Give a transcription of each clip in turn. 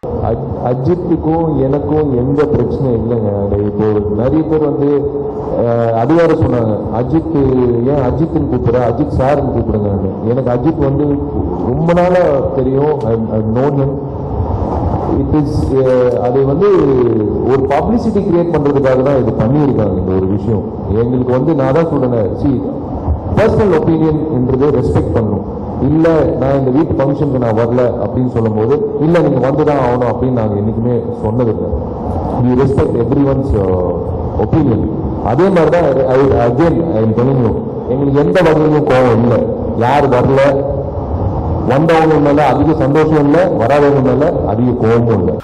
அஜ்- அஜித்துக்கும் எனக்கும் எந்த பிரச்சனையும் இல்லைங்க அது இப்போ நிறைய பேர் வந்து அஹ், அது வேற சொன்னாங்க அஜித் ஏன் அஜித்னு கூப்பிடுற அஜித் சார்னு கூப்பிடுங்க எனக்கு அஜித் வந்து ரொம்ப நாளா தெரியும் நோன் இட் இஸ் அது வந்து ஒரு பப்ளிசிட்டி கிரியேட் பண்றதுக்காக தான் இது பண்ணியிருக்காங்க இந்த ஒரு விஷயம் எங்களுக்கு வந்து நான் தான் சொல்றேன் சி பர்சனல் ஒப்பீனியன் என்றது ரெஸ்பெக்ட் பண்ணணும் இல்ல நான் இந்த வீட்டு ஃபங்க்ஷனுக்கு நான் வரல அப்படின்னு சொல்லும்போது இல்ல நீங்க வந்துதான் ஆகணும் அப்படின்னு நாங்க என்னைக்குமே சொன்னதில்லை we respect everyone's opinion அதே மாதிரி தான் அகெயின் ஐ எம் எங்களுக்கு எந்த வகையிலும் கோவம் இல்லை யார் வரல வந்தவங்க மேல அதிக சந்தோஷம் இல்லை வராதவங்க மேல அதிக கோபமும் இல்லை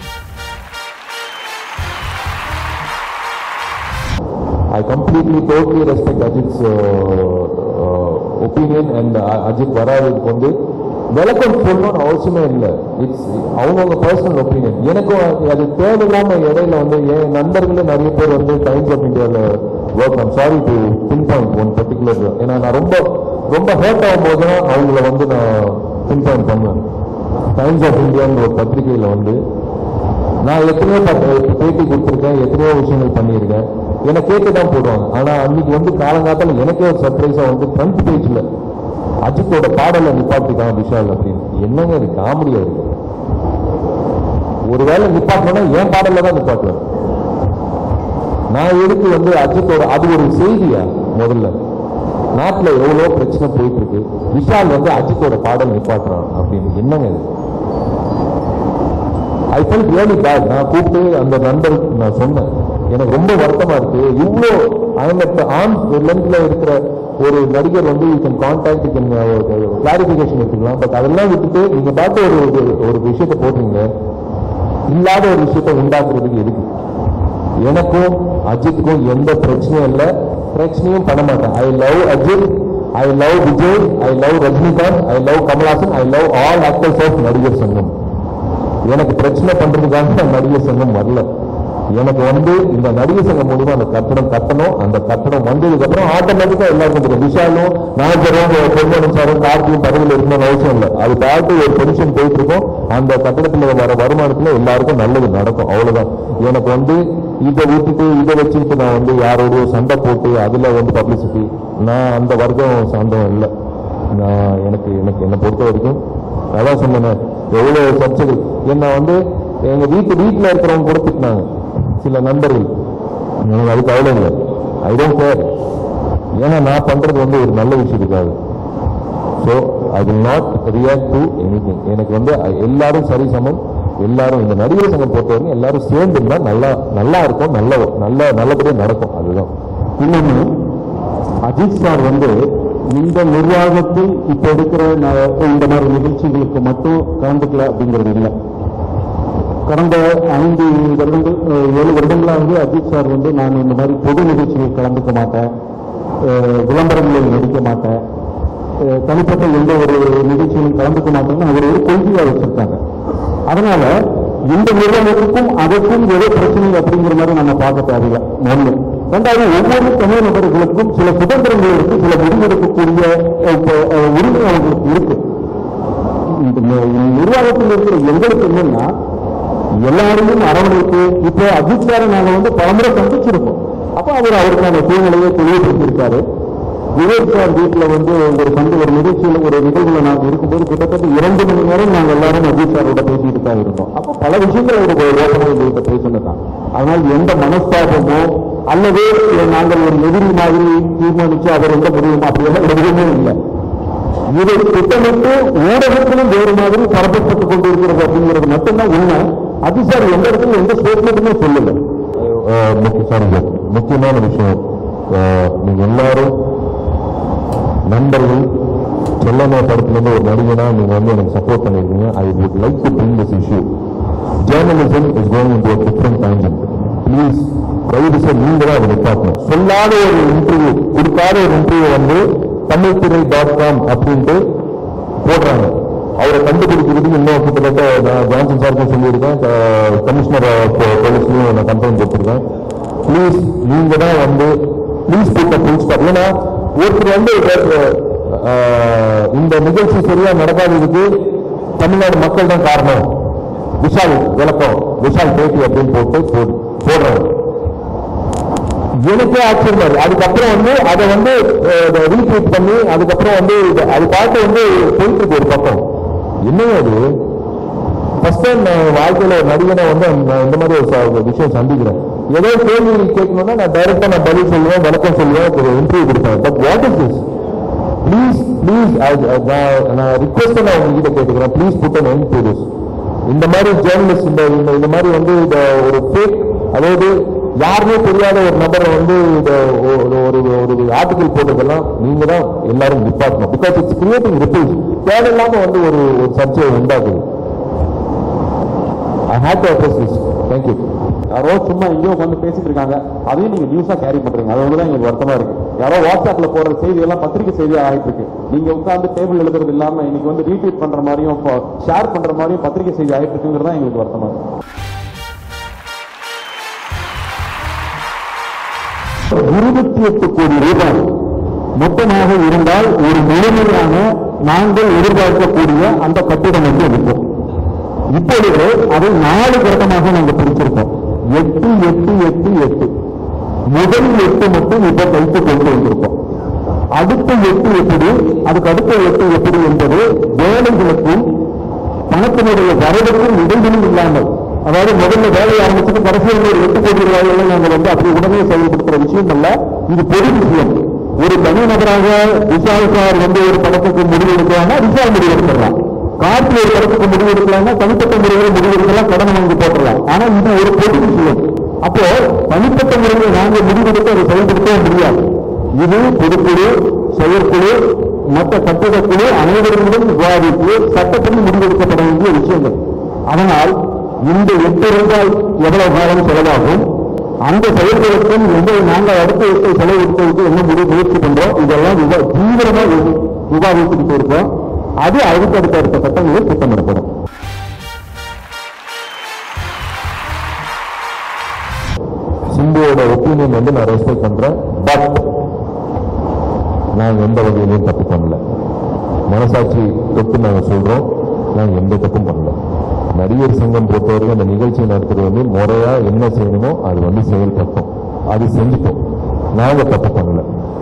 I completely totally respect Ajit's uh, uh, opinion and uh, Ajit வராததுக்கு வந்து விளக்கம் சொல்லணும்னு அவசியமே இல்லை இட்ஸ் அவங்கவுங்க பர்சனல் ஒப்பீனியன் எனக்கும் அது- அது தேவையில்லாம இடையில வந்து என் நண்பர்களே நிறைய பேர் வந்து டைம்ஸ் ஆஃப் இந்தியாவில் work on sorry to pinpoint one particular ஏன்னா நான் ரொம்ப ரொம்ப ஹர்ட் ஆகும்போது தான் அவங்கள வந்து நான் பின் பாயிண்ட் பண்ணுவேன் டைம்ஸ் ஆஃப் இந்தியான்ற ஒரு பத்திரிகையில் வந்து நான் எத்தனையோ ப- பேட்டி கொடுத்துருக்கேன் எத்தனையோ விஷயங்கள் பண்ணியிருக்கேன் என்னை கேட்டு தான் போடுவாங்க ஆனா அன்னைக்கு வந்து காலங்காத்தால எனக்கே ஒரு சர்ப்ரைஸா வந்து ஃப்ரண்ட் பேஜ்ல அஜித்தோட பாடலை நிப்பாட்டிதான் விஷால் அப்படின்னு என்னங்க இது காமெடியா இருக்கு ஒருவேளை நிப்பாட்டணும்னா என் பாடல்ல தான் நிப்பாட்டுவேன் நான் எதுக்கு வந்து அஜித்தோட அது ஒரு செய்தியா முதல்ல நாட்டுல எவ்வளவு பிரச்சனை போயிட்டு இருக்கு விஷால் வந்து அஜித்தோட பாடல் நிப்பாட்டுறான் அப்படின்னு என்னங்க இது ஐ ஃபெல்ட் ரியலி பேட் நான் கூப்பிட்டு அந்த நண்பருக்கு நான் சொன்னேன் எனக்கு ரொம்ப வருத்தமா இருக்கு இவ்வளோ ஐஎம் ஆன் லென்த்ல இருக்கிற ஒரு நடிகர் வந்து you can contact you can clarification எடுத்துக்கலாம் பட் அதெல்லாம் விட்டுட்டு நீங்க பார்த்து ஒரு ஒரு- ஒரு விஷயத்தை போட்டீங்க இல்லாத ஒரு விஷயத்தை உண்டாக்குறதுக்கு எதுக்கு எனக்கும் அஜித்துக்கும் எந்த பிரச்சனையும் இல்லை பிரச்சனையும் பண்ண மாட்டேன் I love Ajith I love Vijay I love Rajinikanth I love Kamal Haasan I love all actors of Nadigar Sangam எனக்கு பிரச்சனை பண்றதுக்காக நான் நடிகர் சங்கம் வரல எனக்கு வந்து இந்த நடிகர் சங்கம் மூலியமா அந்த கட்டணம் கட்டணும் அந்த கட்டணம் வந்ததுக்கு அப்புறம் ஆட்டோமேட்டிக்கா எல்லாருக்கும் தெரியும் விஷாலும் நாஜரும் பொன்மணி சாரும் கார்த்தியும் பதவியில் இருக்கணும்னு அவசியம் இல்லை அது பார்த்து ஒரு பென்ஷன் போயிட்டு இருக்கும் அந்த கட்டணத்துல வர வருமானத்துல எல்லாருக்கும் நல்லது நடக்கும் அவ்வளவுதான் எனக்கு வந்து இதை விட்டுட்டு இதை வச்சுக்கிட்டு நான் வந்து யாரோடய சண்டை போட்டு அதுல வந்து பப்ளிசிட்டி நான் அந்த வர்க்கம் சார்ந்தவன் இல்லை நான் எனக்கு எனக்கு என்னை பொறுத்த வரைக்கும் அதான் சொன்னேன் எவ்வளவு சர்ச்சைகள் என்ன வந்து எங்க வீட்டு வீட்டுல இருக்கிறவங்க கூட திட்டினாங்க சில நண்பர்கள் எனக்கு அதுக்கு அவ்வளோ இல்லை ஐ டோன்ட் கேர் ஏன்னா நான் பண்றது வந்து ஒரு நல்ல விஷயத்துக்காக so I will not react to anything எனக்கு வந்து அ- எல்லாரும் சரி சமம் எல்லாரும் இந்த நடிகர் சங்கம் பொறுத்தவரைக்கும் எல்லாரும் சேர்ந்து இருந்தா நல்லா நல்லா இருக்கும் நல்ல நல்ல நல்லபடியா நடக்கும் அதுதான் இன்னொன்னு அஜித் சார் வந்து இந்த நிர்வாகத்தில் இப்ப எடுக்கிற ந- இந்த மாதிரி நிகழ்ச்சிகளுக்கு மட்டும் கலந்துக்கல அப்படிங்கிறது இல்லை கடந்த ஐந்து வருடங்கள் அஹ், ஏழு வருடங்களாக அஜித் சார் வந்து நான் இந்த மாதிரி பொது நிகழ்ச்சிகள் கலந்துக்க மாட்டேன் அஹ், விளம்பரங்களில் நடிக்க மாட்டேன் அஹ், தனிப்பட்ட எந்த ஒரு நிகழ்ச்சியிலும் கலந்துக்க மாட்டேன்னு அவர் ஒரு கொள்கையா வச்சிருக்காங்க அதனால இந்த நிறுவனத்துக்கும் அதற்கும் ஏதோ பிரச்சனை அப்படிங்கிற மாதிரி நம்ம பார்க்க தேவையில்லை ஒண்ணு ரெண்டாவது ஒவ்வொரு தனி நபர்களுக்கும் சில சுதந்திரங்கள் இருக்கு சில முடிவெடுக்கக்கூடிய அஹ், இப்ப, அஹ், உரிமை அவங்களுக்கு இருக்கு இந்த நி- நிர்வாகத்தில் இருக்கிற எங்களுக்கு என்னன்னா எல்லாரையும் அரவணைத்து இப்போ அஜித் சாரை நாங்க வந்து பலமுறை சந்திச்சிருக்கோம் அப்போ அவர் அவருக்கான சூழ்நிலையை தெளிவுபடுத்தியிருக்காரு விவேக் சார் வீட்டில் வந்து ஒரு சந்தை ஒரு நிகழ்ச்சியில் ஒரு நிகழ்வுல நாங்கள் இருக்கும்போது கிட்டத்தட்ட இரண்டு மணி நேரம் நாங்கள் எல்லாரும் அஜித் சாரோட பேசிட்டு தான் இருந்தோம் அப்போ பல விஷயங்கள் அவர் யோசனை எங்கள்கிட்ட பேசினதான் அதனால் எந்த மனஸ்தாபமோ அல்லது நாங்கள் ஒரு எதிரி மாதிரி தீர்மானிச்சு அவர் எந்த முடியும் அப்படியெல்லாம் எதுவுமே இல்லை இதை திட்டமிட்டு ஊடகத்திலும் வேறு மாதிரி பரப்பப்பட்டுக் கொண்டிருக்கிறது அப்படிங்கிறது மட்டும்தான் உண்மை அது சார் எந்த இடத்துல எந்த ஸ்டேட்மெண்ட்டுமே சொல்லல அஹ் முக்கிய சாரி சார் முக்கியமான விஷயம் அஹ் நீங்க எல்லாரும் நண்பர்கள் செல்லமே படத்துலேருந்து ஒரு நடிகனா நீங்க வந்து எனக்கு சப்போர்ட் பண்ணிருக்கீங்க I would like to bring this issue journalism is going into different time please தயவு செய்து நீங்க தான் அதை நிப்பாட்டணும் சொல்லாத ஒரு இன்டர்வியூ கொடுக்காத ஒரு இன்டர்வியூ வந்து தமிழ் திரை டாட் காம் அப்படின்ட்டு போடுறாங்க அவரை கண்டுபிடிக்கிறதுக்கு இன்னும் கிட்டத்தட்ட நான் ஜான்சன் சாருக்கும் சொல்லியிருக்கேன் க- கமிஷனர் ஆஃப் போலீஸ்லயும் நான் கம்ப்ளைண்ட் கொடுத்துருக்கேன் ப்ளீஸ் நீங்க தான் வந்து ப்ளீஸ் புட் ஃபுல் ஸ்டாப் ஏன்னா ஒருத்தர் வந்து அஹ், இந்த நிகழ்ச்சி சரியா நடக்காததுக்கு தமிழ்நாடு மக்கள் தான் காரணம் விஷால் விளக்கம் விஷால் பேட்டி அப்படின்னு போட்டு போ- போடுறாரு எனக்கே ஆச்சரியமா இருக்கு அதுக்கப்புறம் வந்து அதை வந்து ரீட்வீட் பண்ணி அதுக்கப்புறம் வந்து இது- அது பார்த்து வந்து போயிட்டு இருக்கு ஒரு பக்கம் என்னங்க அது ஃபர்ஸ்ட் டைம் நான் வாழ்க்கையில ஒரு நடிகனை வந்து நான் இந்த மாதிரி ஒரு ச- ஒரு விஷயம் சந்திக்கிறேன் ஏதோ கேள்வி கேட்கணும்னா நான் டைரக்டா நான் பதில் சொல்லுவேன் விளக்கம் சொல்லுவேன் ஒரு இன்டர்வியூ கொடுப்பேன் but what is this please please நான் ரிக்வஸ்ட் நான் உங்ககிட்ட கேட்டுக்கிறேன் please put an end to this இந்த மாதிரி ஜேர்னலிஸ்ட் இந்த இந்த- இந்த மாதிரி வந்து இந்த ஒரு ஃபேக் அதாவது யாருமே தெரியாத ஒரு நபரை வந்து இந்த ஒரு ஒரு ஒரு ஆர்டிகல் போட்டதெல்லாம் நீங்க தான் எல்லாரும் நிப்பாட்டணும் பிகாஸ் இட்ஸ் கிரியேட்டிங் ரிப்பீஸ் தேவையில்லாம வந்து ஒரு ஒரு சர்ச்சையை உண்டாக்குது I hate to address this thank you யாரோ சும்மா எங்கேயோ உட்காந்து பேசிட்டு இருக்காங்க அதையும் நீங்க நியூஸா கேரி பண்றீங்க அது ஒண்ணுதான் எங்களுக்கு வருத்தமா இருக்கு யாரோ வாட்ஸ்அப்ல போற செய்தி எல்லாம் பத்திரிகை செய்தியா ஆயிட்டு இருக்கு நீங்க உட்கார்ந்து டேபிள் எழுதுறது இல்லாம இன்னைக்கு வந்து ரீட்வீட் பண்ற மாதிரியும் ஷேர் பண்ற மாதிரியும் பத்திரிகை செய்தி ஆயிட்டு இருக்குங்கிறது தான் எங்களுக்கு வருத்தமா இருக்கு இருபத்தி எட்டு கோடி ரூபாய் மொத்தமாக இருந்தால் ஒரு முழுமையான நாங்கள் எதிர்பார்க்கக்கூடிய அந்த கட்டிடம் வந்து இருக்கும் இப்பொழுது அதை நாலு கட்டமாக நாங்கள் பிரிச்சிருக்கோம் எட்டு எட்டு எட்டு எட்டு முதல் எட்டு மட்டும் இப்ப கைத்து கொண்டு வந்திருக்கோம் அடுத்த எட்டு எப்படி அதுக்கு அடுத்த எட்டு எப்படி என்பது வேலைகளுக்கும் பணத்தினுடைய வரவுக்கும் இடைவெளி இல்லாமல் அதாவது முதல்ல வேலையை ஆரம்பிச்சுட்டு கடைசியில் ஒரு எட்டு கோடி ரூபாய்களை நாங்கள் வந்து அப்படி உடனே செயல்படுத்துற விஷயம் அல்ல இது பொது விஷயம் ஒரு தனி நபராக விஷால் சார் வந்து ஒரு படத்துக்கு முடிவு எடுக்கிறாங்கன்னா விஷால் முடிவு எடுத்துடலாம் கார்த்தி ஒரு படத்துக்கு முடிவு எடுக்கலாம்னா தனிப்பட்ட முறையில் முடிவு எடுக்கலாம் கடன் வாங்கி போட்டுடலாம் ஆனா இது ஒரு பொது விஷயம் அப்போ தனிப்பட்ட முறையில் நாங்கள் முடிவெடுத்து அதை செயல்படுத்தவே முடியாது இது பொதுக்குழு செயற்குழு மற்ற கட்டிடக்குழு அனைவருடன் விவாதித்து சட்டப்படி முடிவெடுக்கப்பட வேண்டிய விஷயங்கள் அதனால் இந்த எட்டு ரூபாய் எவ்வளவு காலம் செலவாகும் அந்த செயல்களுக்கும் எங்களை நாங்கள் அடுத்த எட்டை செலவழிப்பதற்கு என்ன முடிவு முயற்சி பண்றோம் இதெல்லாம் விவா- தீவிரமா வி- விவாதிச்சுட்டு இருக்கோம் அது அடுத்தடுத்த அடுத்த கட்டங்களில் திட்டமிடப்படும் சிம்புவோட ஒப்பீனியன் வந்து நான் ரெஸ்பெக்ட் பண்றேன் பட் நான் எந்த வகையிலையும் தப்பு பண்ணல மனசாட்சி தொட்டு நாங்க சொல்றோம் நான் எந்த தப்பும் பண்ணல நடிகர் சங்கம் பொறுத்தவரைக்கும் அந்த நிகழ்ச்சி நடத்துறது வந்து முறையா என்ன செய்யணுமோ அது வந்து செயல்பட்டோம் அது செஞ்சுட்டோம் நாங்க தப்பு பண்ணல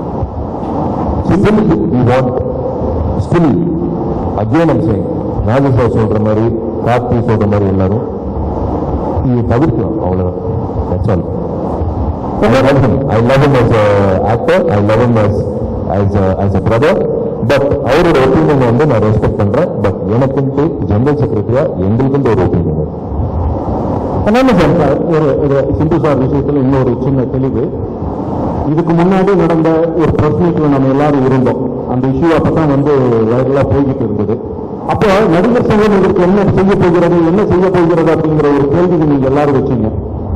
still we want still again I'm saying Nageswara சொல்ற மாதிரி கார்த்தி சொல்ற மாதிரி எல்லாரும் இது தவிர்க்கலாம் அவ்வளவுதான் That's all. I love him. I love him as a actor. I love him as as a, as a brother. But அவரோட ஒப்பீனியன் வந்து நான் ரெஸ்பெக்ட் பண்றேன் பட் எனக்குன்ட்டு ஜெனரல் செக்ரட்டரியா எங்களுக்குன்ட்டு ஒரு ஒப்பீனியன் இருக்கு அதனால சார் ஒரு ஒரு சிந்து சார் விஷயத்துல இன்னொரு சின்ன தெளிவு இதுக்கு முன்னாடி நடந்த ஒரு பிரஸ் மீட்ல நம்ம எல்லாரும் இருந்தோம் அந்த இஷ்யூ அப்பதான் வந்து வைரலா போய்கிட்டு இருந்தது அப்போ நடிகர் சங்கம் இதற்கு என்ன செய்ய போகிறது என்ன செய்ய போகிறது அப்படிங்கிற ஒரு கேள்விக்கு நீங்க எல்லாரும் வச்சீங்க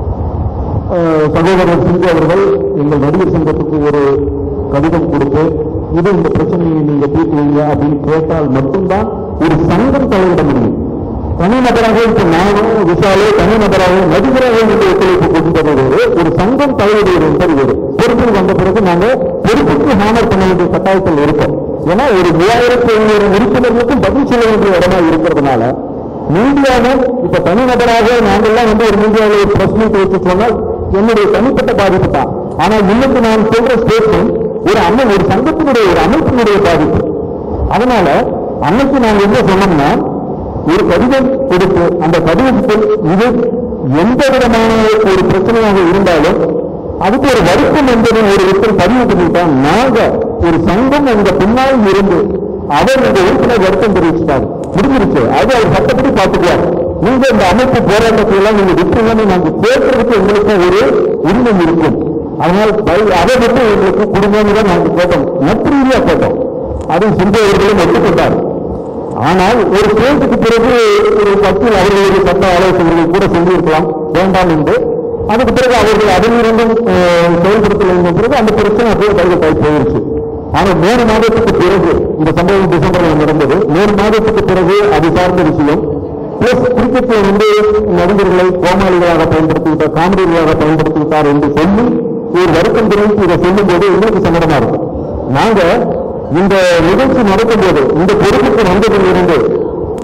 அஹ், சகோதரர் சிந்து அவர்கள் எங்கள் நடிகர் சங்கத்துக்கு ஒரு கடிதம் கொடுத்து இது இந்த பிரச்சனையை நீங்க தீர்க்குவீங்க அப்படின்னு கேட்டால் மட்டும்தான் ஒரு சங்கம் தலையிட முடியும் தனிநபராக இப்ப நானும் விஷாலோ தனிநபராக நடிகராக இந்த ஒத்துழைப்பு கொடுத்தது வேறு ஒரு சங்கம் தலையிடுவது என்பது வேறு பொறுப்பில் வந்த பிறகு நாங்க பொறுப்புக்கு ஹானர் பண்ண வேண்டிய கட்டாயத்தில் இருக்கோம் ஏன்னா ஒரு மூவாயிரத்தி ஐநூறு உறுப்பினர்களுக்கும் பதில் சொல்ல வேண்டிய இடமா இருக்கிறதுனால மீடியாவும் இப்ப தனிநபராக நாங்கெல்லாம் வந்து ஒரு மீடியாவில் ஒரு பிரஸ் மீட் வச்சு சொன்னால் என்னுடைய தனிப்பட்ட பாதிப்பு தான் ஆனால் இன்னைக்கு நான் சொல்ற ஸ்டேட்மெண்ட் ஒரு அமை ஒரு சங்கத்தினுடைய ஒரு அமைப்பினுடைய பாதிப்பு அதனால அன்னைக்கு நாங்க என்ன சொன்னோம்னா ஒரு கடிதம் கொடுத்து அந்த கடிதத்தில் இது எந்த விதமான ஒரு பிரச்சனையாக இருந்தாலும் அதுக்கு ஒரு வருத்தம் என்பதை ஒரு விதத்தில் பதிவு பண்ணிட்டான் நாங்க ஒரு சங்கம் எங்க பின்னால் இருந்து அவர் இந்த உறுப்பினர் வருத்தம் தெரிவிச்சிட்டாரு முடிஞ்சிருச்சு அது அவர் சட்டப்படி பார்த்துக்குவார் நீங்க இந்த அமைப்பு போராட்டத்தை எல்லாம் நீங்க விட்டுருங்கன்னு நாங்க கேட்கறதுக்கு எங்களுக்கு ஒரு உரிமை இருக்கும் அதனால் பை- அதை மட்டும் எங்களுக்கு குடும்பம் தான் நாங்க கேட்டோம் நட்பு ரீதியா கேட்டோம் அதை சிந்தவர்களும் ஒத்துக்கொண்டார் ஆனால் ஒரு ஸ்டேஜுக்கு பிறகு ஒரு கட்சியில் அவர்களுடைய சட்ட ஆலோசனைகள் கூட சொல்லியிருக்கலாம் வேண்டாம் என்று அதுக்கு பிறகு அவர்கள் அதிலிருந்தும் அஹ், செயல்படுத்தல பிறகு அந்த பிரச்சனை அப்படியே கைகட்டாய் போயிருச்சு ஆனால் மூணு மாதத்துக்கு பிறகு இந்த சம்பவம் டிசம்பர்ல நடந்தது மூணு மாதத்துக்கு பிறகு அது சார்ந்த விஷயம் பிளஸ் கிரிக்கெட்ல வந்து நடிகர்களை கோமாளிகளாக பயன்படுத்திவிட்டார் காமெடிகளாக பயன்படுத்திவிட்டார் என்று சொல்லி ஒரு வருத்தம் தெரிவித்து இதை சொல்லும் போது எங்களுக்கு சங்கடமா இருக்கும் நாங்க இந்த நிகழ்ச்சி நடக்கும்போது இந்த பொறுப்புக்கு வந்ததிலிருந்து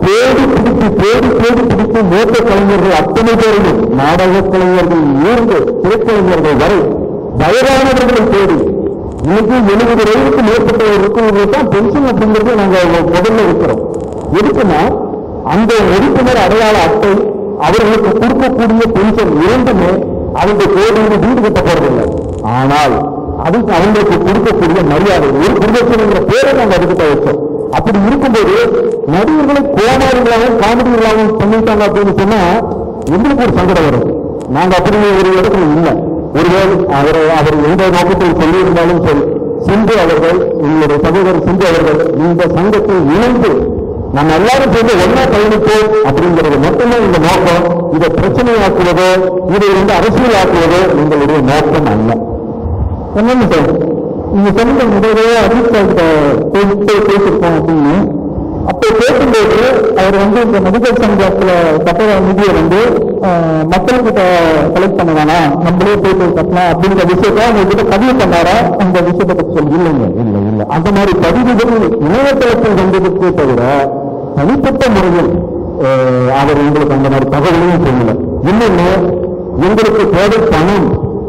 தேடி பிடித்து தேடி தேடி பிடித்து மூத்த கலைஞர்கள் அத்தனை பேரையும் நாடக கலைஞர்கள் இருந்து திரைக்கலைஞர்கள் வரை வயதானவர்களை தேடி இன்னைக்கு எழுபது வயதுக்கு மேற்பட்டவர்களுக்கு தான் பென்ஷன் அப்படிங்கிறது நாங்க முதல்ல இருக்கிறோம் எதுக்குன்னா அந்த உறுப்பினர் அடையாள அட்டை அவர்களுக்கு கொடுக்கக்கூடிய பென்ஷன் இரண்டுமே அவங்க கோடியில் வீடு கட்ட போறதில்லை ஆனால் அதுக்கு அவங்களுக்கு கொடுக்கக்கூடிய மரியாதை ஒரு குடும்பத்தினுங்கிற பேரை நாங்க அதுக்கிட்ட வச்சோம் அப்படி இருக்கும்போது நடிகர்களை கோமாளிகளாகவும் காமெடிகளாகவும் பண்ணிட்டாங்க அப்படின்னு சொன்னா எங்களுக்கு ஒரு சங்கடம் வரும் நாங்க அப்படி ஒரு இடத்துல இல்லை ஒருவேளை அவர் அவர் எந்த நோக்கத்தில் சொல்லியிருந்தாலும் சரி சிந்து அவர்கள் எங்களுடைய சகோதரர் சிந்து அவர்கள் இந்த சங்கத்தில் இணைந்து நம்ம எல்லாரும் சேர்ந்து ஒன்னா பயணிப்போம் அப்படிங்கிறது மட்டுமே இந்த நோக்கம் இதை பிரச்சனையாக்குவதோ இதை வந்து அரசியலாக்குவதோ எங்களுடைய நோக்கம் அல்ல என்னன்னு சார் நீங்க சொன்ன முதலே அஜித் சார் கிட்ட பேசிட்டு பேசியிருக்கோம் அப்படின்னு அப்போ பேசும்போது அவர் வந்து இந்த நடிகர் சங்கத்துல கட்டுற நிதியை வந்து ஆஹ், மக்கள்கிட்ட கலெக்ட் பண்ண வேணாம் நம்மளே போயிட்டு கட்டலாம் அப்படிங்கிற விஷயத்த உங்ககிட்ட பதிவு பண்ணாரா அந்த விஷயத்தை பற்றி சொல்லி இல்லைங்க இல்லை இல்லை அந்த மாதிரி பதிவுகள் இணையதளத்தில் வந்ததுக்கே தவிர தனிப்பட்ட முறையில் ஆஹ், அவர் எங்களுக்கு அந்த மாதிரி தகவலையும் சொல்லல இன்னொன்னு எங்களுக்கு தேவை பணம்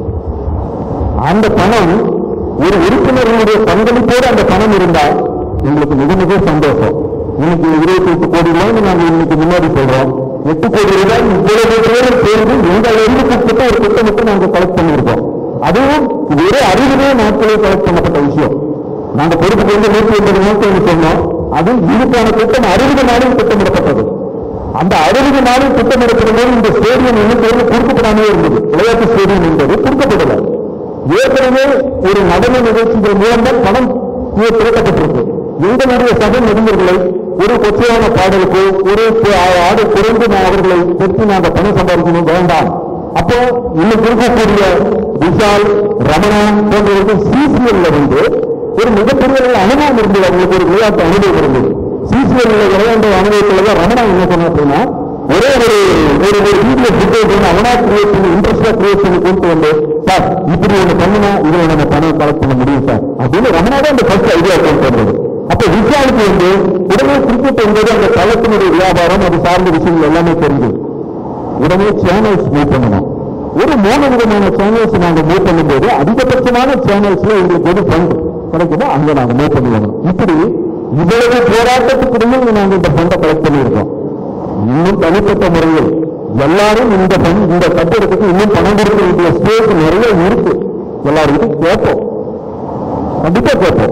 அந்த பணம் ஒரு உறுப்பினர்களுடைய பங்களிப்போடு அந்த பணம் இருந்தால் எங்களுக்கு மிக மிக சந்தோஷம் இன்னைக்கு இருபத்தி எட்டு கோடி ரூபாய் நாங்க இன்னைக்கு முன்னாடி சொல்றோம் எட்டு கோடி ரூபாய் இவ்வளவு பேரும் சேர்ந்து எங்க இருந்து கூப்பிட்டு ஒரு திட்டமிட்டு நாங்க கலெக்ட் பண்ணியிருக்கோம் அதுவும் வெறும் அறுபதே நாட்களில் கலெக்ட் பண்ணப்பட்ட விஷயம் நாங்க பொறுப்புக்கு வந்து நூற்றி எண்பது நாட்கள் சொன்னோம் அது இதுக்கான திட்டம் அறுபது நாளில் திட்டமிடப்பட்டது அந்த அறுபது நாளில் திட்டமிடப்படும்போது இந்த ஸ்டேடியம் இன்னும் தேர்வு கொடுக்கப்படாமே இருந்தது விளையாட்டு ஸ்டேடியம் என்பது கொடுக்கப்படல ஏற்கனவே ஒரு நடன நிகழ்ச்சிகள் மூலம் தான் பணம் இங்கே திரட்டப்பட்டிருக்கு எங்களுடைய சக நடிகர்களை ஒரு கொச்சையான பாடலுக்கு ஒரு கு- ஆடு குறைந்து நான் அவர்களை பெற்று நாங்கள் பணம் சம்பாதிக்கணும் வேண்டாம் அப்போ இன்னைக்கு இருக்கக்கூடிய விஷால் ரமணா போன்றவர்கள் சிசிஎல்ல வந்து ஒரு மிகப்பெரிய ஒரு அனுபவம் இருந்தது அவங்களுக்கு ஒரு விளையாட்டு அனுபவம் இருந்தது சிசிஎல்ல விளையாண்ட அனுபவத்துல தான் ரமணா என்ன சொன்னா அப்படின்னா ஒரே ஒரு ஒரு ஒரு வீடியோ ஃபுட்டேஜ் அவனா கிரியேட் பண்ணி இன்ட்ரெஸ்டா கிரியேட் பண்ணி கொண்டு வந்து சார் இப்படி ஒண்ணு பண்ணினா இதுல நம்ம பணம் கலெக்ட் பண்ண முடியும் சார் அப்படின்னு ரமணா தான் அந்த ஃபர்ஸ்ட் ஐடியா கொண்டு வந்தது அப்ப விஷாலுக்கு வந்து உடனே கிரிக்கெட் என்பது அந்த தளத்தினுடைய வியாபாரம் அது சார்ந்த விஷயங்கள் எல்லாமே தெரிஞ்சது உடனே சேனல்ஸ் மூவ் பண்ணணும் ஒரு மூணு விதமான சேனல்ஸ் நாங்க மூவ் பண்ணும்போது அதிகபட்சமான சேனல்ஸ்ல எங்களுக்கு ஒரு ஃபண்ட் கிடைக்குதோ அங்க நாங்க மூவ் பண்ணுவோம் இப்படி இவ்வளவு போராட்டத்துக்கு இடையில் நாங்க இந்த ஃபண்டை கலெக்ட் பண்ணியிருக்கோம் இன்னும் தனிப்பட்ட முறையில் எல்லாரும் இந்த fund- இந்த கட்டிடத்துக்கு இன்னும் பணம் கொடுக்க வேண்டிய ஸ்பேஸ் நிறைய இருக்கு எல்லாருக்கும் கேட்போம் கண்டிப்பா கேட்போம்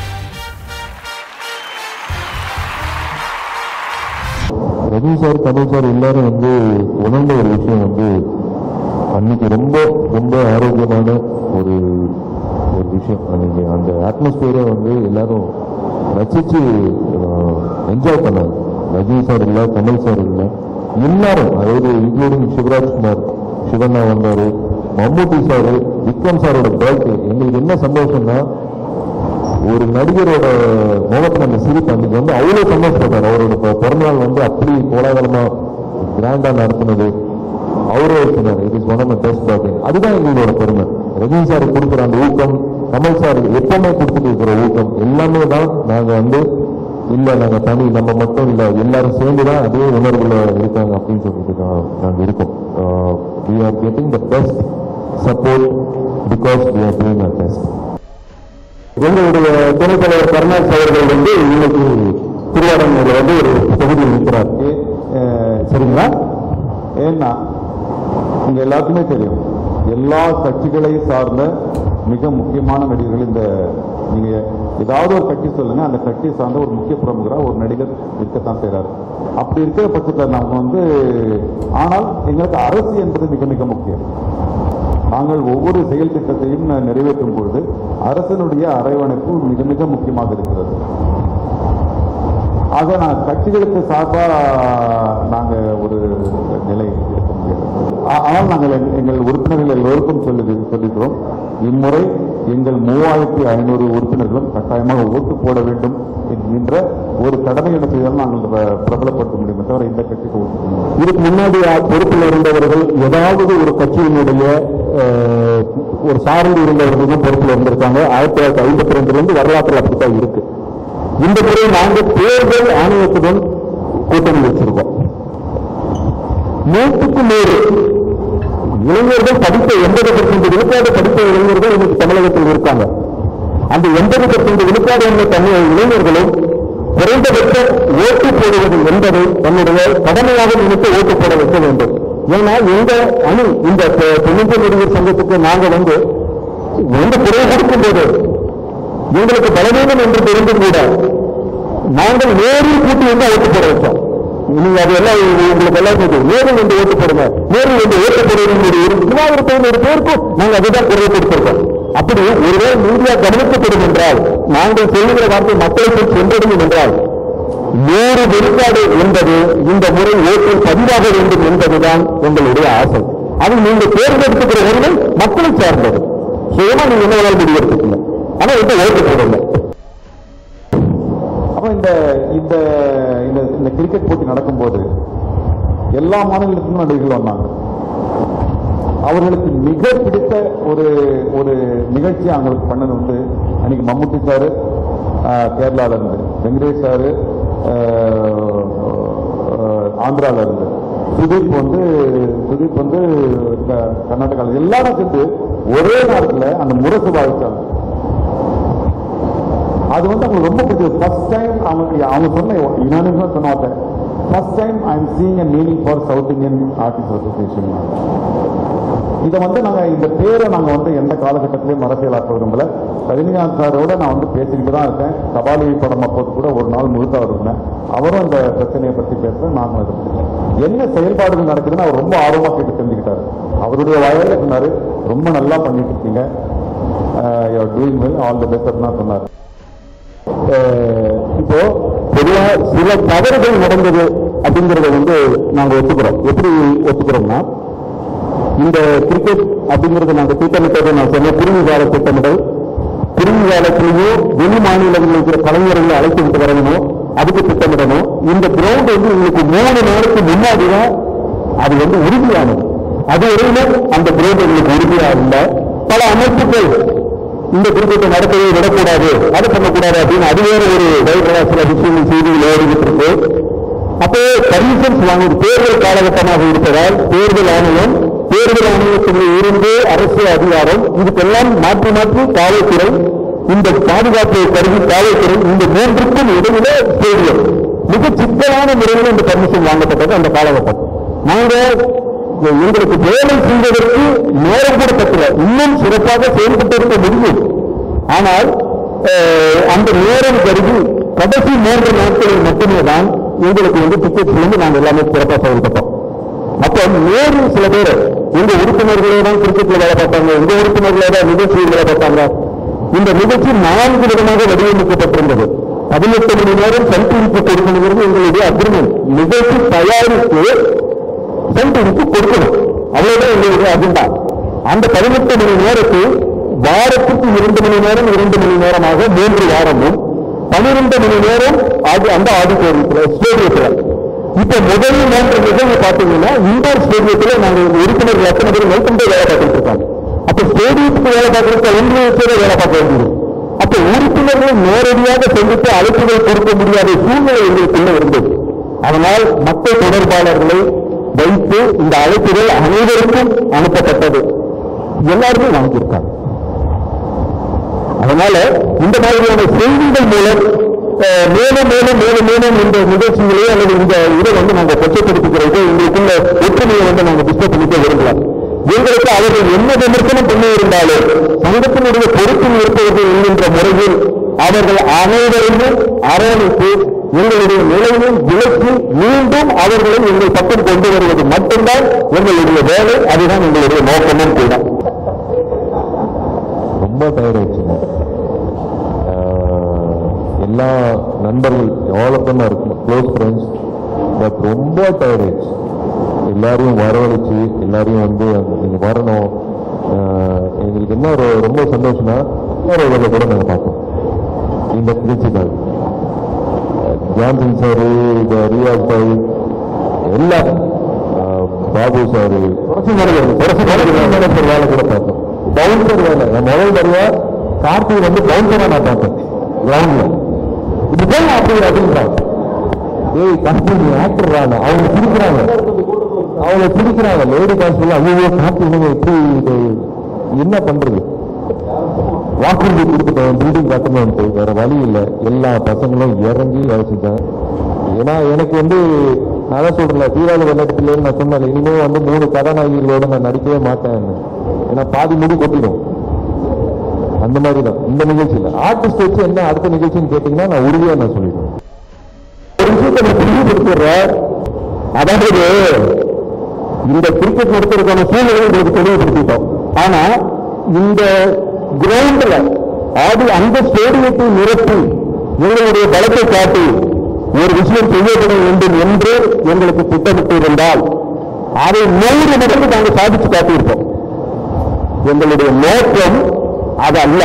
ரவி சார் கமல் சார் எல்லாரும் வந்து உணர்ந்த ஒரு விஷயம் வந்து அன்னைக்கு ரொம்ப ரொம்ப ஆரோக்கியமான ஒரு ஒரு விஷயம் அன்னைக்கு அந்த அட்மாஸ்பியரை வந்து எல்லாரும் ரசிச்சு என்ஜாய் பண்ணாங்க ரஜினி சார் இல்லை கமல் சார் இல்லை எல்லாரும் அதாவது இன்க்ளூடிங் சிவராஜ்குமார் சிவண்ணா வந்தாரு மம்முட்டி சார் விக்ரம் சாரோட பர்த்டே எங்களுக்கு என்ன சந்தோஷம்னா ஒரு நடிகரோட முகத்துல அந்த சிரிப்பு அன்னைக்கு வந்து அவ்வளவு சந்தோஷப்பட்டார் அவரோட பி- பிறந்தநாள் வந்து அப்படி கோலாகலமா கிராண்டா நடத்துனது அவரே சொன்னார் it is one of best birthday அதுதான் எங்களோட பெருமை ரஜினி சார் கொடுக்குற அந்த ஊக்கம் கமல் சார் எப்பவுமே கொடுத்துட்டு இருக்கிற ஊக்கம் எல்லாமே தான் நாங்க வந்து இல்ல நாங்க தனி நம்ம மட்டும் இல்ல எல்லாரும் சேர்ந்து தான் அதே உணர்வுல இருக்காங்க அப்படின்னு சொல்லிட்டு தான் நாங்க இருக்கோம் we are getting the best support because we are doing our best எங்களுடைய துணைத் தலைவர் கருணாஸ் அவர்கள் வந்து இன்னைக்கு திருவாரூர்ல வந்து ஒரு தொகுதியில் நிற்கிறார் ஏ- அஹ், சரிங்களா ஏன்னா உங்க எல்லாருக்குமே தெரியும் எல்லா கட்சிகளை சார்ந்த மிக முக்கியமான நடிகர்கள் இந்த நீங்க ஏதாவது ஒரு கட்சி சொல்லுங்க அந்த கட்சி சார்ந்த ஒரு முக்கிய பிரமுகரா ஒரு நடிகர் இருக்கத்தான் செய்றாரு அப்படி இருக்கிற பட்சத்தில் நாம வந்து ஆனால் எங்களுக்கு அரசு என்பது மிக மிக முக்கியம் நாங்கள் ஒவ்வொரு செயல் திட்டத்தையும் நிறைவேற்றும் பொழுது அரசனுடைய அரவணைப்பு மிக மிக முக்கியமாக இருக்கிறது ஆக நான் கட்சிகளுக்கு சார்பா நாங்க ஒரு நிலை எடுக்க முடியாது ஆ- ஆனால் நாங்கள் எங்க- எங்கள் உறுப்பினர்கள் எல்லோருக்கும் சொல்லி சொல்லிக்கிறோம் இம்முறை எங்கள் மூவாயிரத்தி ஐநூறு உறுப்பினர்களும் கட்டாயமாக ஓட்டு போட வேண்டும் என்கின்ற ஒரு கடமையை செய்தால் நாங்கள் பிர- பிரபலப்படுத்த முடியுமே தவிர இந்த கட்சிக்கு ஓட்டு போட முடியாது. இதுக்கு முன்னாடி பொறுப்பில் இருந்தவர்கள் ஏதாவது ஒரு கட்சியினுடைய அஹ், ஒரு சார்ந்து இருந்தவர்களும் பொறுப்பில் இருந்திருக்காங்க ஆயிரத்தி தொள்ளாயிரத்தி ஐம்பத்தி ரெண்டுல இருந்து வரலாற்றில் அப்படித்தான் இருக்கு இந்த முறை நாங்கள் தேர்தல் ஆணையத்துடன் கூட்டணி வச்சிருக்கோம் நூற்றுக்கு நூறு இளைஞர்கள் படித்த எண்பது பர்சன்ட் விழுக்காடு படித்த இளைஞர்கள் இன்னைக்கு தமிழகத்தில் இருக்காங்க அந்த எண்பது பர்சன்ட் விழுக்காடு உள்ள தமிழக இளைஞர்களும் குறைந்தபட்ச ஓட்டு போடுவது என்பதை தன்னுடைய கடமையாக நினைத்து ஓட்டு போட வைக்க வேண்டும் ஏன்னா எங்க அணி இந்த தொழில்நுட்ப நடிகர் சங்கத்துக்கு நாங்க வந்து எந்த குரல் கொடுக்கும் போது எங்களுக்கு பலவீனம் என்று தெரிந்தும் கூட நாங்கள் நேரில் கூட்டி வந்து ஓட்டு போட வச்சோம் நீங்க அது எல்லாம் உங்களுக்கு எல்லாம் தெரியும் நேரில் வந்து ஓட்டு போடுங்க நேரில் வந்து ஓட்டு போடுவதனுடைய ஒரு மூவாயிரத்தி ஒரு பேருக்கும் நாங்கள் அதுதான் குரல் கொடுத்திருக்கோம் அப்படி ஒருவேளை மீடியா கவனிக்கப்படும் என்றால் நாங்கள் சொல்லுகிற வார்த்தை மக்களுக்கு சென்றடையும் என்றால் நூறு விழுக்காடு என்பது இந்த முறை ஓட்டில் பதிவாக வேண்டும் என்பதுதான் எங்களுடைய ஆசை அது நீங்க தேர்ந்தெடுத்துக்கிற ஒன்று மக்களை சார்ந்தது சுயமா நீங்க என்ன வேணாலும் முடிவெடுத்துக்கல ஆனா இது ஓட்டு போடல அப்ப இந்த இந்த இந்த இந்த கிரிக்கெட் போட்டி நடக்கும்போது எல்லா மாநிலத்திலும் நடிகர்கள் வந்தாங்க அவர்களுக்கு மிக பிடித்த ஒரு ஒரு நிகழ்ச்சி அவங்களுக்கு பண்ணது வந்து அன்னைக்கு மம்முட்டி சாரு ஆஹ், கேரளால இருந்து வெங்கடேஷ் சாரு ஆஹ், ஆஹ், ஆந்திரால இருந்து சுதீப் வந்து சுதீப் வந்து க- கர்நாடகால எல்லாரும் சேர்ந்து ஒரே நேரத்துல அந்த முரசு வாய்ச்சாங்க அது வந்து அவங்களுக்கு ரொம்ப பிடிச்சது ஃபர்ஸ்ட் டைம் அவங்க அவங்க சொன்ன யுனானிமஸா சொன்ன வார்த்தை first time I am seeing a meaning for South Indian artist association இதை வந்து நாங்க இந்த பேரை நாங்க வந்து எந்த காலகட்டத்திலையும் அரசியலாக்க விரும்பல ரஜினிகாந்த் சாரோட நான் வந்து பேசிக்கிட்டு தான் இருக்கேன் கபாலி படம் அப்போது கூட ஒரு நாள் முழுக்க இருந்தேன் அவரும் இந்த பிரச்சனையை பத்தி பேசுறேன் நானும் இதை பத்தி பேசுறேன். என்ன செயல்பாடுகள் நடக்குதுன்னு அவர் ரொம்ப ஆர்வமா கேட்டு தெரிஞ்சுக்கிட்டாரு அவருடைய வயதில் சொன்னாரு ரொம்ப நல்லா பண்ணிட்டு இருக்கீங்க doing well all the best தான் சொன்னார் அஹ் இப்போ பொதுவா சில தவறுகள் நடந்தது அப்படிங்கறத வந்து நாங்க ஒத்துக்கிறோம் எப்படி ஒத்துக்கிறோம்னா இந்த கிரிக்கெட் அப்படிங்கறது நாங்க திட்டமிட்டதை நான் சொன்னேன் குறுங்கு கால திட்டமிடல் குறுங்கு காலத்திலேயும் வெளி மாநிலங்களில் இருக்கிற கலைஞர்களை அழைத்து விட்டு வரணும் அதுக்கு திட்டமிடணும் இந்த கிரவுண்ட் வந்து உங்களுக்கு மூணு நேரத்துக்கு முன்னாடி தான் அது வந்து உறுதியானது அது வரையிலும் அந்த கிரவுண்ட் எங்களுக்கு உறுதியா இல்லை பல அமைப்புகள் இந்த கிரிக்கெட்டை நடத்தவே விடக்கூடாது அது பண்ணக்கூடாது அப்படின்னு அது வேற ஒரு பயங்கர சில விஷயங்கள் செய்திகள் ஓடிக்கிட்டு இருக்கு அப்போ பர்மிஷன்ஸ் வாங்குவது தேர்தல் காலகட்டமாக இருப்பதால் தேர்தல் ஆணையம் தேர்தல் ஆணையத்தில் இருந்து அரசு அதிகாரம் இதுக்கெல்லாம் மாற்றி மாற்றி காவல்துறை இந்த பாதுகாப்பு கருவி காவல்துறை இந்த மூன்றுக்கும் இடையில ஸ்டேடியம் மிக சிக்கலான முறையில் இந்த பர்மிஷன் வாங்கப்பட்டது அந்த காலகட்டம் நாங்க எங்களுக்கு வேலை செய்வதற்கு நேரம் கூட பற்றல இன்னும் சிறப்பாக செயல்பட்டு இருக்க முடியும் ஆனால் அஹ், அந்த நேரம் கருதி கடைசி மூன்று நாட்களில் மட்டுமே தான் எங்களுக்கு வந்து டிக்கெட்ஸ் வந்து நாங்கள் எல்லாமே சிறப்பாக செயல்பட்டோம் அப்போ நேரில் சில பேர் எங்க உறுப்பினர்களே தான் கிரிக்கெட்ல வேலை பார்த்தாங்க எங்க உறுப்பினர்களே தான் நிகழ்ச்சியில் வேலை பார்த்தாங்க இந்த நிகழ்ச்சி நான்கு விதமாக வடிவமைக்கப்பட்டிருந்தது பதினெட்டு மணி நேரம் சன்டிவிக்கு கொடுக்கணுங்கிறது எங்களுடைய அக்ரிமெண்ட் நிகழ்ச்சி தயாரித்து சென்டருக்கு கொடுக்கணும் அவ்வளவுதான் எங்களுடைய அஜெண்டா அந்த பதினெட்டு மணி நேரத்தில் வாரத்துக்கு இரண்டு மணி நேரம் இரண்டு மணி நேரமாக மூன்று வாரமும் பனிரெண்டு மணி நேரம் அது அந்த ஆடிட்டோரியத்தில் ஸ்டேடியத்தில் இப்ப முதல் மூன்று நிகழ்வு பார்த்தீங்கன்னா இண்டோர் ஸ்டேடியத்தில் நாங்கள் உறுப்பினர்கள் எத்தனை பேர் நைட்டு வேலை பார்த்துட்டு இருக்காங்க அப்ப ஸ்டேடியத்துக்கு வேலை பார்க்கறதுக்கு ஒன்று வச்சே வேலை பார்க்க வேண்டியது அப்ப உறுப்பினர்கள் நேரடியாக சந்தித்து அழைப்புகள் கொடுக்க முடியாத சூழ்நிலை எங்களுக்குள்ள இருந்தது அதனால் மக்கள் தொடர்பாளர்களை வைத்து இந்த அழைப்புகள் அனைவருக்கும் அனுப்பப்பட்டது எல்லாருமே வாங்கியிருக்காங்க அதனால இந்த மாதிரியான செய்திகள் மூலம் அஹ், மேலும் மேலும் மேலும் மேலும் இந்த நிகழ்ச்சிகளே அல்லது இந்த இதை வந்து நாங்கள் கொச்சப்படுத்திக்கிறது எங்களுக்குள்ள ஒற்றுமையை வந்து நாங்கள் டிஸ்டர்ப் பண்ணிக்க விரும்பலாம் எங்களுக்கு அவர்கள் என்ன விமர்சனம் பண்ணி இருந்தாலும் சங்கத்தினுடைய பொறுப்பில் இருப்பவர்கள் என்கின்ற முறையில் அவர்கள் அனைவரையும் அரவணைத்து எங்களுடைய நிலையை விலக்கி மீண்டும் அவர்களை எங்கள் பக்கம் கொண்டு வருவது மட்டும்தான் எங்களுடைய வேலை அதுதான் எங்களுடைய நோக்கமும் கூட ரொம்ப டயர்ட் ஆயிடுச்சுங்க ஆஹ் எல்லா நண்பர்கள் ஆல் ஆஃப் தான் இருக்கும் க்ளோஸ் ஃப்ரெண்ட்ஸ் பட் ரொம்ப டயர்ட் ஆயிடுச்சு எல்லாரையும் வரவழைச்சு எல்லாரையும் வந்து அங்க நீங்க வரணும் ஆஹ் எங்களுக்கு என்ன ஒரு ரொம்ப சந்தோஷம்னா இன்னொரு இதில் கூட நாங்கள் பார்த்தோம் இந்த நிகழ்ச்சிக்காக ஜான்சன் சாரு இந்த ரியாஸ் பாய் எல்லாம் ஆஹ் பாபு சாரு புரட்சி மனிதர் புரட்சி மனிதர் வேலை கூட பார்த்தோம் பவுன்சர் வேலை நான் முதல் தடவை கார்த்திக் வந்து பவுன்சரா நான் பார்த்தேன் கிரவுண்ட்ல இதுதான் அப்படி அப்படின்றாங்க ஏய் கம்பெனி ஆக்டர் ரான அவங்க பிடிக்கிறாங்க அவங்க பிடிக்கிறாங்க லேடி கான்ஸ்டபிள் ஐயோ கார்த்திகை எப்படி இது என்ன பண்றது வாக்குறுதி கொடுத்துட்டோம் பில்டிங் கட்டணும்ட்டு வேற வழி இல்லை எல்லா பசங்களும் இறங்கி யோசிச்சேன் ஏன்னா எனக்கு வந்து நான் தான் சொல்றேன் தீராளி வெள்ளத்திலேன்னு நான் சொன்னேன் இனிமே வந்து மூணு கதாநாயகிகளோட நான் நடிக்கவே மாட்டேன் ஏன்னா பாதி முடி கொட்டிடும் அந்த மாதிரி தான் இந்த நிகழ்ச்சியில் ஆர்டிஸ்ட் வச்சு என்ன அடுத்த நிகழ்ச்சின்னு கேட்டீங்கன்னா நான் உறுதியா நான் சொல்லிடுவேன் ஒரு விஷயத்தை நான் தெளிவுபடுத்திடுறேன் அதாவது இந்த கிரிக்கெட் நடத்துறதுக்கான சூழ்நிலை உங்களுக்கு தெளிவுபடுத்திட்டோம் ஆனா இந்த கிரவுண்ட்ல அது அந்த ஸ்டேடியத்தை நிரப்பி எங்களுடைய பலத்தை காட்டி ஒரு விஷயம் செய்யப்பட வேண்டும் என்று எங்களுக்கு திட்டமிட்டு இருந்தால் அதை நூறு மடங்கு நாங்கள் சாதிச்சு காட்டியிருப்போம் எங்களுடைய நோக்கம் அது அல்ல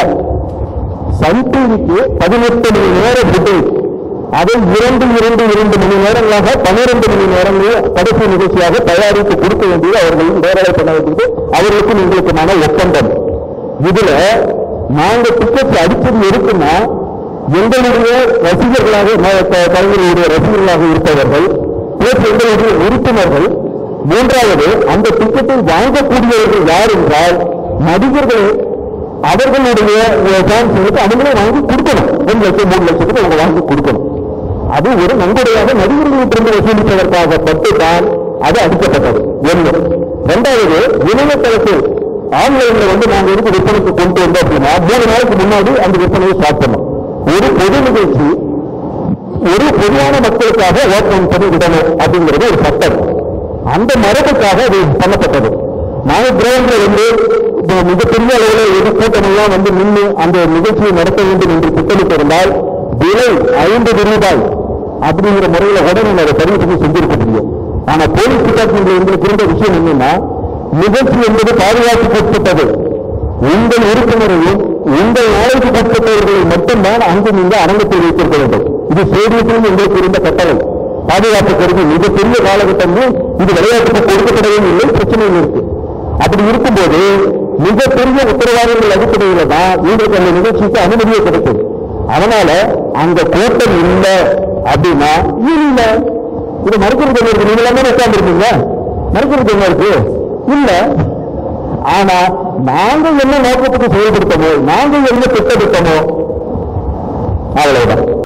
சன் டிவிக்கு பதினெட்டு மணி நேர ஃபுட்டேஜ் அதை இரண்டு இரண்டு இரண்டு மணி நேரங்களாக பன்னிரண்டு மணி நேரங்களில் கடைசி நிகழ்ச்சியாக தயாரித்து கொடுக்க வேண்டியது அவர்கள் நேரலை பண்ண வேண்டியது அவர்களுக்கும் எங்களுக்குமான ஒப்பந்தம் இதுல நாங்க டிக்கெட் அடிச்சது இருக்குன்னா எங்களுடைய ரசிகர்களாக ம- க- கலைஞர்களுடைய ரசிகர்களாக இருப்பவர்கள் பிளஸ் எங்களுடைய உறுப்பினர்கள் மூன்றாவது அந்த டிக்கெட்டை வாங்கக்கூடியவர்கள் யார் என்றால் நடிகர்கள் அவர்களுடைய ஃபேன்ஸுக்கு அவங்களே வாங்கி கொடுக்கணும் ரெண்டு லட்சம் மூணு லட்சத்துக்கு அவங்க வாங்கி கொடுக்கணும் அது ஒரு நன்கொடையாக நடிகர்களிடமிருந்து வசூலிப்பதற்காக பட்டுதான் அது அடிக்கப்பட்டது ஒன்று இரண்டாவது இணையதளத்தில் ஆன்லைன்ல வந்து நாங்க எதுக்கு விற்பனைக்கு கொண்டு வந்தோம் அப்படின்னா மூணு நாளுக்கு முன்னாடி அந்த விற்பனையை ஸ்டார்ட் பண்ணோம் ஒரு பொது நிகழ்ச்சி ஒரு பொதுவான மக்களுக்காக ஓப்பன் பண்ணி விடணும் அப்படிங்கிறது ஒரு சட்டம் அந்த மரபுக்காக அது பண்ணப்பட்டது நாங்க கிரவுண்ட்ல வந்து இப்ப மிகப்பெரிய அளவில் எது கூட்டமெல்லாம் வந்து நின்று அந்த நிகழ்ச்சியை நடத்த வேண்டும் என்று திட்டமிட்டிருந்தால் விலை ஐம்பது ரூபாய் அப்படிங்கிற முறையில உடனே அதை பதிவு பண்ணி செஞ்சிருக்க முடியும் ஆனா போலீஸ் டிபார்ட்மெண்ட்ல எங்களுக்கு இருந்த விஷயம் என்னன்னா நிகழ்ச்சி என்பது பாதுகாப்புக்கு உட்பட்டது உங்கள் உறுப்பினரையும் உங்கள் நாளைக்கு உட்பட்டவர்களை மட்டும்தான் அங்கு நீங்க அரங்கத்தில் வைத்திருக்க வேண்டும் இது ஸ்டேடியத்திலும் எங்களுக்கு இருந்த கட்டளை பாதுகாப்பு கருதி மிகப்பெரிய காலகட்டங்கள் இது விளையாட்டுக்கு கொடுக்கப்படவே இல்லை பிரச்சனையும் இருக்கு அப்படி இருக்கும்போது மிகப்பெரிய உத்தரவாதங்கள் அடிப்படையில தான் உங்களுக்கு அந்த நிகழ்ச்சிக்கு அனுமதியே கிடைக்கும் அதனால அந்த கூட்டம் இல்லை அப்படின்னா இல்ல இது மறுக்கிறது என்ன இருக்கு நீங்க எல்லாமே உட்கார்ந்துருக்கீங்க மறுக்கிறது என்ன இருக்கு இல்ல ஆனா நாங்க என்ன நோக்கத்துக்கு செயல்படுத்தமோ நாங்க என்ன திட்டமிட்டமோ அவ்வளவுதான்